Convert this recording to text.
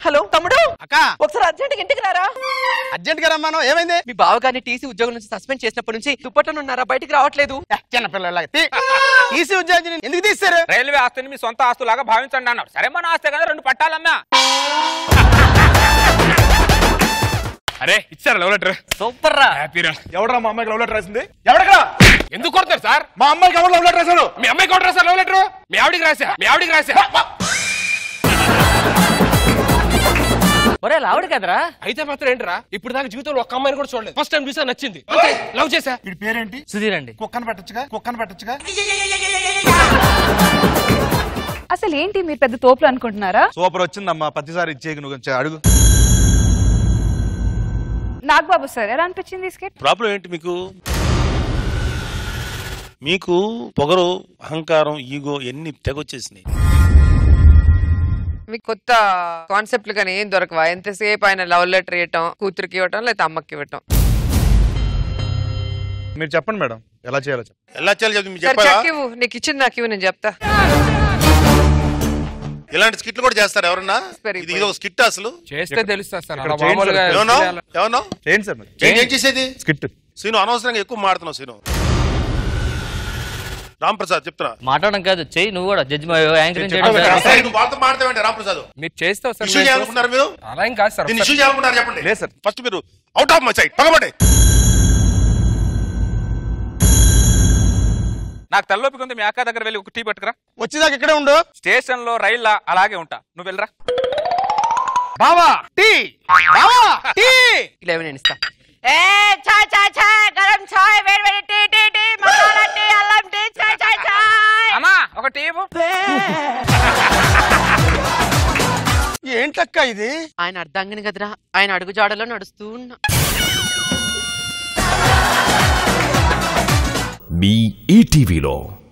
Hello తమ్ముడు అక్క ఒకసారి అర్జెంట్ ఇంటికి రారా అర్జెంట్ గా రమ్మాను ఏమైంది మీ బావగారిని టీసీ ఉద్యోగం నుంచి సస్పెండ్ చేసినప్పటి నుంచి దుప్పట్లో ఉన్నారా బయటికి రావట్లేదు ఏ, చిన్న పిల్లలాగా తీ. ఈసీ ఉద్యోగం ఎందుకు తీస్తారు రైల్వే ఆస్తిని మీ సొంత ఆస్తులాగా భావించండి అన్నారు సరే మన ఆస్తి కదా రెండు పట్టాలమ్మా అరే ఇచ్చారు లవ్ లెటర్ సూపర్ రా హ్యాపీరా ఎవడరా మా అమ్మాయికి లవ్ లెటర్ రాసింది ఎవడరా ఎందుకు కొడతారు సార్ మా అమ్మాయికి ఎవరు లవ్ లెటర్ రాశారు మీ అమ్మాయి కొట్టరా సార్ లవ్ లెటర్ మీ ఆవిడికి రాసా మీ ఆవిడికి రాసా ఒరే లావుడు కదరా అయితే మాత్రం ఏంటరా ఇప్పుడు దాకా జీవితంలో ఒక్క అమ్మాయిని కూడా చూడలేదు ఫస్ట్ టైం చూసా నచ్చింది అంతే లవ్ చేసా వీడి పేరేంటి సుధీర్ అండి కుక్కను పెట్టచ్చుగా కుక్కను పెట్టచ్చుగా అసలు ఏంటి మీరు పెద్ద తోపులు అనుకుంటున్నారా సూపర్ వచ్చిందమ్మా ప్రతిసారి ఇచ్చేకి నువ్వు కొంచెం అడుగు నాగబాబు సార్ ఎలా అనిపించింది ఈ స్కెచ్ ప్రాబ్లం ఏంటి మీకు మీకు పొగరు అహంకారం ఈగో ఎన్ని తెగొచ్చేసినాయి మీకు కొత్త కాన్సెప్ట్లు కానీ ఏం దొరకవా ఎంతసేపు ఆయన లవ్ లెటర్ ఇవ్వటం కూతురికి ఇవ్వటం లేకపోతే అమ్మకి ఇవ్వటం మీరు చెప్పండి మేడం ఎలా చేయాలో చెప్పండి ఎలా చేయాలి చెప్పి మీకు సరే చెప్పాలా చెక్ ఇవ్వు నీకు ఇచ్చింది నాకు ఇవ్వు నేను చెప్తా ఇలాంటి స్కిట్లు కూడా చేస్తారు ఎవరన్నా పెరిగిపోయి. ఇది ఇదో స్కిట్ అసలు చేస్తే తెలుస్తుంది సార్ ఇక్కడ అలా చేయండి మామూలుగా సార్. ఏమన్నా ఏమన్నా చేయండి సార్ మరి ఏం ఏం చేసేది స్కిట్ సీను అనవసరంగా ఎక్కువ మాడుతున్నావు సీను రామ్ ప్రసాద్ చెప్తున్నా మాట్లాడడం కాదు చెయ్యి నువ్వు కూడా జడ్జి యాంకరింగ్ చెప్పు. చేయడం కాదు. అసలు నువ్వు వాళ్ళతో మాడతావేంటి రామ్ ప్రసాద్ మీరు చేస్తే సార్ ఇష్యూ చేయాలనుకున్నారు మీరు అలా ఏం కాదు సార్ దీన్ని ఇష్యూ చేయాలనుకున్నారు చెప్పండి లేదు సార్. ఫస్ట్ మీరు అవుట్ ఆఫ్ మై సైడ్ పగబడే నాకు తలలోపి ఉంది మీ అక్క దగ్గర వెళ్ళి ఒక టీ పట్టుకురా వచ్చేదాకా ఇక్కడే ఉండు స్టేషన్ లో రైల్లా అలాగే ఉంటా నువ్వు వెళ్ళరా బావా టీ బావా టీ ఇలా ఇవ్వు, నేను ఇస్తా ఏ చాయ్ చాయ్ చాయ్ గరం చాయ్ వేడి వేడి tea tea tea masala tea అల్లం టీ చాయ్ చాయ్ చాయ్ అమ్మా ఒక టీ ఇవ్వు. ఏంటక్క ఇది ఆయన అర్ధాంగిని కదరా ఆయన అడుగు జాడలో నడుస్తూ ఉన్నా మీ ఈటీవీలో